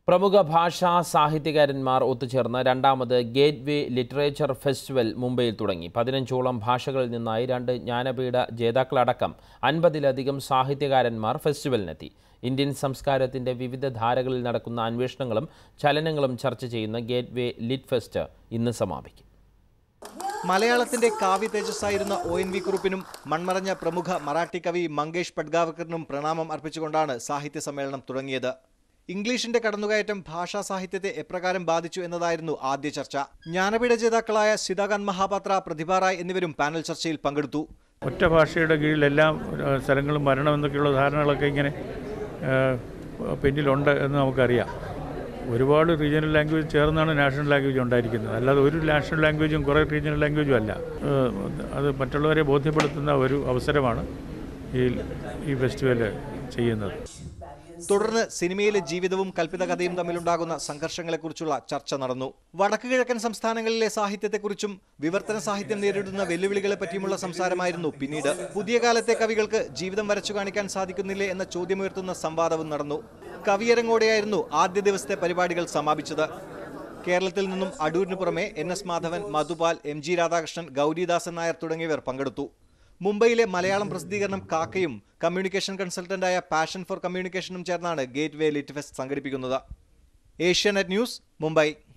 പ്രമുഖ ഭാഷാ സാഹിത്യകാരന്മാർ ഒത്തുചേർന്ന് രണ്ടാമത് ഗേറ്റ് വേ ലിറ്ററേച്ചർ ഫെസ്റ്റിവൽ മുംബൈയിൽ തുടങ്ങി പതിനഞ്ചോളം ഭാഷകളിൽ നിന്നായി രണ്ട് ജ്ഞാനപീഠ ജേതാക്കളടക്കം അൻപതിലധികം സാഹിത്യകാരന്മാർ ഫെസ്റ്റിവലിനെത്തി ഇന്ത്യൻ സംസ്കാരത്തിന്റെ വിവിധ ധാരകളിൽ നടക്കുന്ന അന്വേഷണങ്ങളും ചലനങ്ങളും ചർച്ച ചെയ്യുന്ന ഗേറ്റ് വേ ലിറ്റ് ഫെസ്റ്റ് ഇന്ന് സമാപിക്കും മലയാളത്തിന്റെ കാവ്യ തേജസ്സായിരുന്ന ഒ എൻ വി കുറുപ്പിനും മൺമറഞ്ഞ പ്രമുഖ മറാഠി കവി മങ്കേഷ് പഡ്ഗാവക്കറിനും പ്രണാമം അർപ്പിച്ചുകൊണ്ടാണ് സാഹിത്യ സമ്മേളനം തുടങ്ങിയത് ഇംഗ്ലീഷിന്റെ കടന്നുകയറ്റം ഭാഷാ സാഹിത്യത്തെ എപ്രകാരം ബാധിച്ചു എന്നതായിരുന്നു ആദ്യ ചർച്ച ജ്ഞാനപീഠ ജേതാക്കളായ സിതാകാന്ത് മഹാപാത്ര പ്രതിഭ റായ് എന്നിവരും പാനൽ ചർച്ചയിൽ പങ്കെടുത്തു ഒറ്റ ഭാഷയുടെ കീഴിൽ എല്ലാ ഏഹ്, സ്ഥലങ്ങളും വരണമെന്നൊക്കെയുള്ള ധാരണകളൊക്കെ ഇങ്ങനെ ഏഹ്, പിന്നിലുണ്ട് എന്ന് നമുക്കറിയാം ഒരുപാട് റീജിയണൽ ലാംഗ്വേജ് ചേർന്നാണ് നാഷണൽ ലാംഗ്വേജ് ഉണ്ടായിരിക്കുന്നത് അല്ലാതെ ഒരു നാഷണൽ ലാംഗ്വേജും കുറേ റീജിയണൽ ലാംഗ്വേജും അല്ല ഏഹ്, അത് മറ്റുള്ളവരെ ബോധ്യപ്പെടുത്തുന്ന ഒരു അവസരമാണ് ഈ ഈ ഫെസ്റ്റിവൽ ചെയ്യുന്നത് തുടർന്ന് സിനിമയിലെ ജീവിതവും കൽപ്പിത കഥയും തമ്മിലുണ്ടാകുന്ന സംഘർഷങ്ങളെക്കുറിച്ചുള്ള ചർച്ച നടന്നു വടക്കു കിഴക്കൻ സംസ്ഥാനങ്ങളിലെ സാഹിത്യത്തെക്കുറിച്ചും വിവർത്തന സാഹിത്യം നേരിടുന്ന വെല്ലുവിളികളെ പറ്റിയുമുള്ള സംസാരമായിരുന്നു പിന്നീട് പുതിയ കാലത്തെ കവികൾക്ക് ജീവിതം വരച്ചു കാണിക്കാൻ സാധിക്കുന്നില്ലേ എന്ന ചോദ്യമുയർത്തുന്ന സംവാദവും നടന്നു കവിയരങ്ങോടെയായിരുന്നു ആദ്യ ദിവസത്തെ പരിപാടികൾ സമാപിച്ചത് കേരളത്തിൽ നിന്നും അടൂരിനു പുറമെ N S Madhavan Madhupal M G Radhakrishnan Gauridasan Nair തുടങ്ങിയവർ പങ്കെടുത്തു മുംബൈയിലെ മലയാളം പ്രസിദ്ധീകരണം കാക്കയും കമ്മ്യൂണിക്കേഷൻ കൺസൾട്ടന്റായ പാഷൻ ഫോർ കമ്മ്യൂണിക്കേഷനും ചേർന്നാണ് ഗേറ്റ് വേ ലിറ്റ് ഫെസ്റ്റ് സംഘടിപ്പിക്കുന്നത് ഏഷ്യാനെറ്റ് ന്യൂസ് മുംബൈ